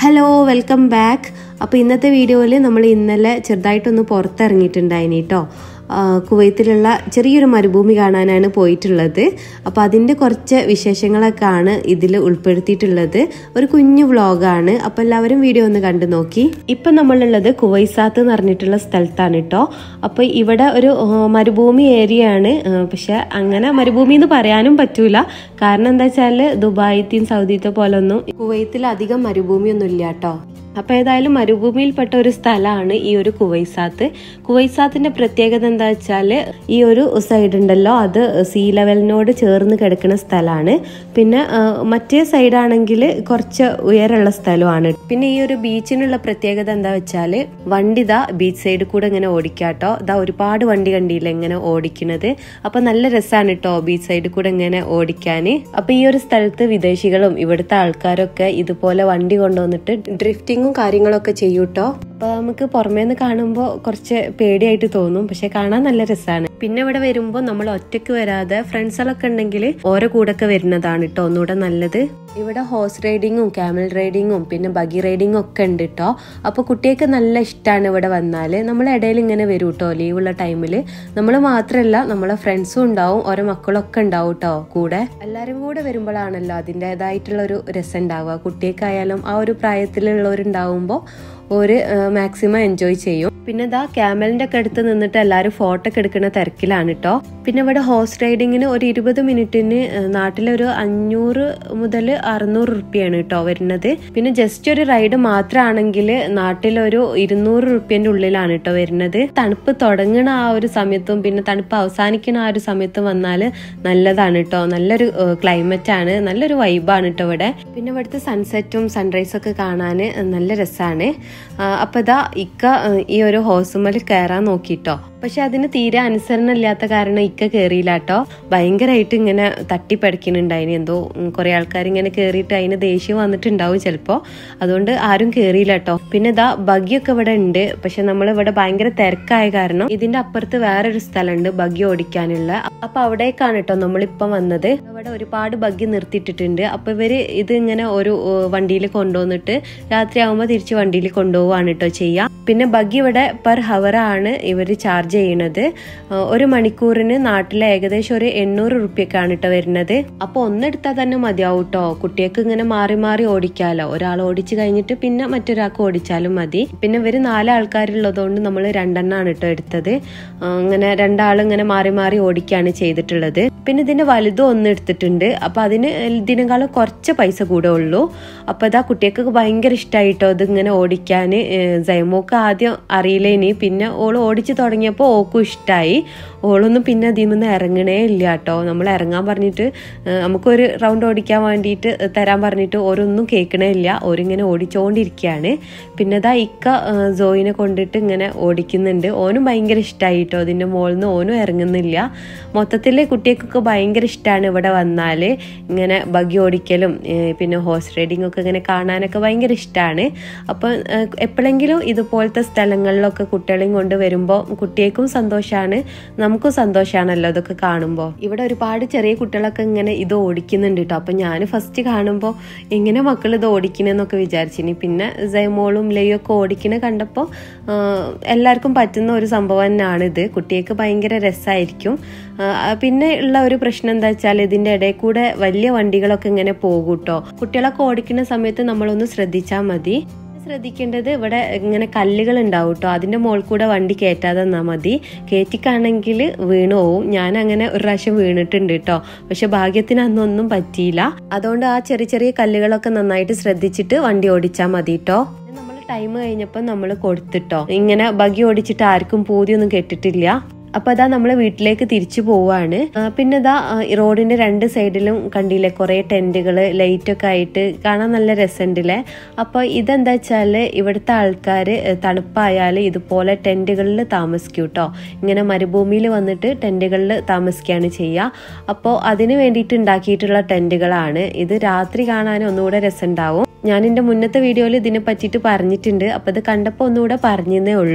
hello welcome back അപ്പോൾ ഇന്നത്തെ വീഡിയോയിൽ നമ്മൾ ഇന്നലെ ചെറുതായിട്ടൊന്ന് പുറത്തിറങ്ങിയിട്ടുണ്ടായിനി കേട്ടോ കുവൈത്തിലുള്ള ചെറിയൊരു മരുഭൂമി കാണാനാണ് പോയിട്ടുള്ളത് അപ്പോൾ അതിൻ്റെ കുറച്ച് വിശേഷങ്ങളൊക്കെയാണ് ഇതിൽ ഉൾപ്പെടുത്തിയിട്ടുള്ളത് ഒരു കുഞ്ഞു വ്ളോഗാണ് അപ്പോൾ എല്ലാവരും വീഡിയോ ഒന്ന് കണ്ടു നോക്കി ഇപ്പം നമ്മളുള്ളത് കുവൈസാത്ത് എന്ന് പറഞ്ഞിട്ടുള്ള സ്ഥലത്താണ് കേട്ടോ അപ്പോൾ ഇവിടെ ഒരു ആ, മരുഭൂമി ഏരിയ ആണ് ആ, പക്ഷെ അങ്ങനെ മരുഭൂമി എന്ന് പറയാനും പറ്റൂല കാരണം എന്താ വെച്ചാൽ ദുബായത്തെയും സൗദിയത്തെ പോലെ ഒന്നും കുവൈത്തിൽ അധികം മരുഭൂമിയൊന്നും ഇല്ല കേട്ടോ അപ്പോൾ ഏതായാലും മരുഭൂമിയിൽപ്പെട്ട ഒരു സ്ഥലമാണ് ഈ ഒരു കുവൈസാത്ത് കുവൈസാത്തിന്റെ പ്രത്യേകത എന്താ വെച്ചാൽ ഈ ഒരു സൈഡ് ഉണ്ടല്ലോ അത് സീ ലെവലിനോട് ചേർന്ന് കിടക്കുന്ന സ്ഥലമാണ് പിന്നെ ആ, മറ്റേ സൈഡാണെങ്കിൽ കുറച്ച് ഉയരമുള്ള സ്ഥലമാണ് പിന്നെ ഈ ഒരു ബീച്ചിനുള്ള പ്രത്യേകത എന്താ വെച്ചാൽ വണ്ടി ഇതാ ബീച്ച് സൈഡിൽ കൂടെ ഇങ്ങനെ ഓടിക്കാട്ടോ ഇതാ ഒരുപാട് വണ്ടി കണ്ടില്ല ഇങ്ങനെ ഓടിക്കുന്നത് അപ്പൊ നല്ല രസമാണ് കേട്ടോ ബീച്ച് സൈഡിൽ കൂടെ ഇങ്ങനെ ഓടിക്കാന് അപ്പൊ ഈ ഒരു സ്ഥലത്ത് വിദേശികളും ഇവിടുത്തെ ആൾക്കാരൊക്കെ ഇതുപോലെ വണ്ടി കൊണ്ടുവന്നിട്ട് ഡ്രിഫ്റ്റിങ്ങും കാര്യങ്ങളൊക്കെ ചെയ്യൂട്ടോ അപ്പൊ നമുക്ക് പുറമേന്ന് കാണുമ്പോൾ കുറച്ച് പേടിയായിട്ട് തോന്നും പക്ഷെ കാണാൻ നല്ല രസമാണ് പിന്നെ ഇവിടെ വരുമ്പോൾ നമ്മൾ ഒറ്റയ്ക്ക് വരാതെ ഫ്രണ്ട്സുകളൊക്കെ ഉണ്ടെങ്കിൽ ഓരോ കൂടൊക്കെ വരുന്നതാണ് കേട്ടോ ഒന്നുകൂടെ നല്ലത് ഇവിടെ ഹോഴ്സ് റൈഡിങ്ങും ക്യാമൽ റൈഡിങ്ങും പിന്നെ ബഗി റൈഡിങ്ങും ഒക്കെ ഉണ്ട് കേട്ടോ അപ്പോൾ കുട്ടികൾക്ക് നല്ല ഇഷ്ടമാണ് ഇവിടെ വന്നാൽ നമ്മൾ ഇടയിൽ ഇങ്ങനെ വരും കേട്ടോ ലീവുള്ള ടൈമിൽ നമ്മൾ മാത്രമല്ല നമ്മളെ ഫ്രണ്ട്സും ഉണ്ടാവും ഓരോ മക്കളൊക്കെ ഉണ്ടാവും കേട്ടോ കൂടെ എല്ലാവരും കൂടെ വരുമ്പോഴാണല്ലോ അതിൻ്റെതായിട്ടുള്ള ഒരു രസം ഉണ്ടാവുക കുട്ടികൾക്കായാലും ആ ഒരു പ്രായത്തിലുള്ളവരുണ്ടാവുമ്പോൾ ഒരു മാക്സിമം എൻജോയ് ചെയ്യും പിന്നെ ഇതാ ക്യാമലിന്റെ ഒക്കെ അടുത്ത് നിന്നിട്ട് എല്ലാവരും ഫോട്ടോ ഒക്കെ എടുക്കുന്ന തിരക്കിലാണ് കേട്ടോ പിന്നെ ഇവിടെ ഹോഴ്സ് റൈഡിങ്ങിന് ഒരു ഇരുപത് മിനിറ്റിന് നാട്ടിലൊരു അഞ്ഞൂറ് മുതൽ അറുന്നൂറ് റുപ്യാണ് കേട്ടോ വരുന്നത് പിന്നെ ജസ്റ്റ് ഒരു റൈഡ് മാത്രമാണെങ്കിൽ നാട്ടിലൊരു ഇരുന്നൂറ് റുപ്യന്റെ ഉള്ളിലാണ് കേട്ടോ വരുന്നത് തണുപ്പ് തുടങ്ങണ ആ ഒരു സമയത്തും പിന്നെ തണുപ്പ് അവസാനിക്കുന്ന ആ ഒരു സമയത്തും വന്നാൽ നല്ലതാണ് കേട്ടോ നല്ലൊരു ക്ലൈമറ്റ് ആണ് നല്ലൊരു വൈബാണ് കേട്ടോ ഇവിടെ പിന്നെ ഇവിടുത്തെ സൺസെറ്റും സൺറൈസും ഒക്കെ കാണാൻ നല്ല രസമാണ് അപ്പൊ ഇതാ ഇക്ക ആ, ഈ ഒരു ഹോസുമൽ കയറാൻ നോക്കിട്ടോ പക്ഷെ അതിന് തീരെ അനുസരണം ഇല്ലാത്ത കാരണം ഇക്ക കയറിയില്ല കേട്ടോ ഭയങ്കരമായിട്ട് ഇങ്ങനെ തട്ടിപ്പടിക്കുന്നുണ്ടായിന് എന്തോ ഉം, കുറെ ആൾക്കാർ ഇങ്ങനെ കയറിയിട്ട് അതിന് ദേഷ്യം വന്നിട്ടുണ്ടാവും ചിലപ്പോ അതുകൊണ്ട് ആരും കയറിയില്ല കേട്ടോ പിന്നെ ഇതാ ബഗ്ഗിയൊക്കെ ഇവിടെ ഉണ്ട് പക്ഷെ നമ്മൾ ഇവിടെ ഭയങ്കര തിരക്കായ കാരണം ഇതിന്റെ അപ്പുറത്ത് വേറൊരു സ്ഥലമുണ്ട് ബഗ്ഗി ഓടിക്കാനുള്ള അപ്പൊ അവിടേക്കാണ് കേട്ടോ നമ്മളിപ്പം വന്നത് അവിടെ ഒരുപാട് ബഗ്ഗി നിർത്തിയിട്ടിട്ടുണ്ട് അപ്പൊ ഇവര് ഇത് ഇങ്ങനെ ഒരു വണ്ടിയിൽ കൊണ്ടുവന്നിട്ട് രാത്രി ആകുമ്പോൾ തിരിച്ച് വണ്ടിയിൽ കൊണ്ടുപോവാണ് കേട്ടോ ചെയ്യാം പിന്നെ ബഗ്ഗി ഇവിടെ പെർ ഹവർ ആണ് ഇവർ ചാർജ് ചെയ്യണത് ആ, ഒരു മണിക്കൂറിന് നാട്ടിലെ ഏകദേശം ഒരു എണ്ണൂറ് റുപ്യക്കാണ് കേട്ടോ വരുന്നത് അപ്പൊ ഒന്നെടുത്താൽ തന്നെ മതിയാവും കേട്ടോ കുട്ടികൾക്ക് ഇങ്ങനെ മാറി മാറി ഓടിക്കാലോ ഒരാൾ ഓടിച്ചു കഴിഞ്ഞിട്ട് പിന്നെ മറ്റൊരാൾക്ക് ഓടിച്ചാലും മതി പിന്നെ ഇവര് നാല് ആൾക്കാരുള്ളതുകൊണ്ട് നമ്മൾ രണ്ടെണ്ണമാണ് കേട്ടോ എടുത്തത് ആ, അങ്ങനെ രണ്ടാൾ ഇങ്ങനെ മാറി മാറി ഓടിക്കാണ് ചെയ്തിട്ടുള്ളത് പിന്നെ ഇതിന്റെ വലുതും ഒന്ന് എടുത്തിട്ടുണ്ട് അപ്പൊ അതിന് ഇതിനേക്കാളും കുറച്ച് പൈസ കൂടെ ഉള്ളൂ അപ്പൊ ഇതാ കുട്ടികൾക്ക് ഭയങ്കര ഇഷ്ടമായിട്ടോ ഇത് ഇങ്ങനെ ഓടിക്കാൻ ജയമോക്ക് ആദ്യം അറിയില്ലേനി പിന്നെ ഓള് ഓടിച്ചു തുടങ്ങിയപ്പോൾ ഓക്കും ഇഷ്ടമായി ഓളൊന്നും പിന്നെ അതിൽ നിന്ന് ഇറങ്ങണേ ഇല്ല കേട്ടോ നമ്മൾ ഇറങ്ങാൻ പറഞ്ഞിട്ട് ഏഹ്, നമുക്കൊരു റൗണ്ട് ഓടിക്കാൻ വേണ്ടിയിട്ട് തരാൻ പറഞ്ഞിട്ട് ഓരോന്നും കേൾക്കണേ ഇല്ല ഓരിങ്ങനെ ഓടിച്ചുകൊണ്ടിരിക്കുകയാണ് പിന്നെ ഇതാ ഇക്ക ഏഹ്, ജോയിനെ കൊണ്ടിട്ട് ഇങ്ങനെ ഓടിക്കുന്നുണ്ട് ഓനും ഭയങ്കര ഇഷ്ടമായി കേട്ടോ അതിൻ്റെ മുകളിൽ നിന്ന് ഓനും ഇറങ്ങുന്നില്ല മൊത്തത്തിൽ കുട്ടികൾക്കൊക്കെ ഭയങ്കര ഇഷ്ടമാണ് ഇവിടെ വന്നാൽ ഇങ്ങനെ ബഗ്ഗി ഓടിക്കലും ഏഹ്, പിന്നെ ഹോഴ്സ് റൈഡിങ് ഒക്കെ ഇങ്ങനെ കാണാനൊക്കെ ഭയങ്കര ഇഷ്ടമാണ് അപ്പം ഏഹ്, എപ്പോഴെങ്കിലും ഇതുപോലത്തെ സ്ഥലങ്ങളിലൊക്കെ കുട്ടികളെയും കൊണ്ട് വരുമ്പോൾ കുട്ടികൾക്കും സന്തോഷമാണ് നമുക്കും സന്തോഷമാണല്ലോ ഇതൊക്കെ കാണുമ്പോൾ ഇവിടെ ഒരുപാട് ചെറിയ കുട്ടികളൊക്കെ ഇങ്ങനെ ഇത് ഓടിക്കുന്നുണ്ട് കേട്ടോ അപ്പം ഞാൻ ഫസ്റ്റ് കാണുമ്പോൾ എങ്ങനെ മക്കൾ ഇത് ഓടിക്കണെന്നൊക്കെ വിചാരിച്ചിനി പിന്നെ ജയമോളും ലയും ഒക്കെ ഓടിക്കണ കണ്ടപ്പോൾ എല്ലാവർക്കും പറ്റുന്ന ഒരു സംഭവം തന്നെയാണ് ഇത് കുട്ടികൾക്ക് ഭയങ്കര രസമായിരിക്കും ആ, പിന്നെ ഉള്ള ഒരു പ്രശ്നം എന്താ വെച്ചാൽ ഇതിന്റെ ഇടയിൽ കൂടെ വലിയ വണ്ടികളൊക്കെ ഇങ്ങനെ പോകും കേട്ടോ കുട്ടികളൊക്കെ ഓടിക്കുന്ന സമയത്ത് നമ്മളൊന്ന് ശ്രദ്ധിച്ചാൽ മതി ശ്രദ്ധിക്കേണ്ടത് ഇവിടെ ഇങ്ങനെ കല്ലുകൾ ഉണ്ടാവും കേട്ടോ അതിന്റെ മുകളിൽ കൂടെ വണ്ടി കയറ്റാതെ നിന്നാൽ മതി കയറ്റിക്കാണെങ്കിൽ വീണു പോവും ഞാൻ അങ്ങനെ ഒരു പ്രാവശ്യം വീണിട്ടുണ്ട് കേട്ടോ പക്ഷെ ഭാഗ്യത്തിന് അന്നൊന്നും പറ്റിയില്ല അതുകൊണ്ട് ആ ചെറിയ ചെറിയ കല്ലുകളൊക്കെ നന്നായിട്ട് ശ്രദ്ധിച്ചിട്ട് വണ്ടി ഓടിച്ചാൽ മതി കേട്ടോ നമ്മൾ ടൈം കഴിഞ്ഞപ്പോൾ നമ്മൾ കൊടുത്തിട്ടോ ഇങ്ങനെ ബഗി ഓടിച്ചിട്ട് ആർക്കും പൂതിയൊന്നും കെട്ടിട്ടില്ല അപ്പൊ അതാ നമ്മള് വീട്ടിലേക്ക് തിരിച്ചു പോവാണ് ആ, പിന്നെ ഇതാ ആ, ഈ റോഡിന്റെ രണ്ട് സൈഡിലും കണ്ടില്ലേ കുറെ ടെന്റുകള് ലൈറ്റ് ഒക്കെ ആയിട്ട് കാണാൻ നല്ല രസമുണ്ടല്ലേ അപ്പൊ ഇതെന്താ വെച്ചാല് ഇവിടുത്തെ ആൾക്കാര് തണുപ്പായാൽ ഇതുപോലെ ടെന്റുകളിൽ താമസിക്കും കേട്ടോ ഇങ്ങനെ മരുഭൂമിയിൽ വന്നിട്ട് ടെന്റുകളിൽ താമസിക്കുകയാണ് ചെയ്യുക അപ്പോൾ അതിന് വേണ്ടിയിട്ട് ഉണ്ടാക്കിയിട്ടുള്ള ടെന്റുകളാണ് ഇത് രാത്രി കാണാൻ ഒന്നുകൂടെ രസമുണ്ടാവും ഞാൻ എൻ്റെ മുന്നത്തെ വീഡിയോയിൽ ഇതിനെ പറ്റിയിട്ട് പറഞ്ഞിട്ടുണ്ട് അപ്പോൾ ഇത് കണ്ടപ്പോൾ ഒന്നുകൂടെ പറഞ്ഞതേ ഉള്ളൂ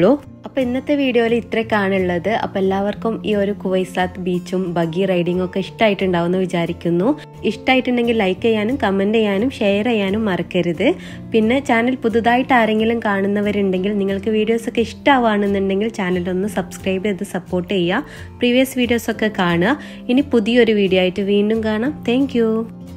അപ്പോൾ ഇന്നത്തെ വീഡിയോയിൽ ഇത്രയൊക്കെയാണുള്ളത് അപ്പോൾ എല്ലാവർക്കും ഈ ഒരു കുവൈസാത്ത് ബീച്ചും ബഗി റൈഡിങ്ങും ഒക്കെ ഇഷ്ടമായിട്ടുണ്ടാവുമെന്ന് വിചാരിക്കുന്നു ഇഷ്ടമായിട്ടുണ്ടെങ്കിൽ ലൈക്ക് ചെയ്യാനും കമൻറ്റ് ചെയ്യാനും ഷെയർ ചെയ്യാനും മറക്കരുത് പിന്നെ ചാനൽ പുതുതായിട്ട് ആരെങ്കിലും കാണുന്നവരുണ്ടെങ്കിൽ നിങ്ങൾക്ക് വീഡിയോസൊക്കെ ഇഷ്ടമാവുകയാണെന്നുണ്ടെങ്കിൽ ചാനലൊന്ന് സബ്സ്ക്രൈബ് ചെയ്ത് സപ്പോർട്ട് ചെയ്യുക പ്രീവിയസ് വീഡിയോസൊക്കെ കാണുക ഇനി പുതിയൊരു വീഡിയോ ആയിട്ട് വീണ്ടും കാണാം താങ്ക്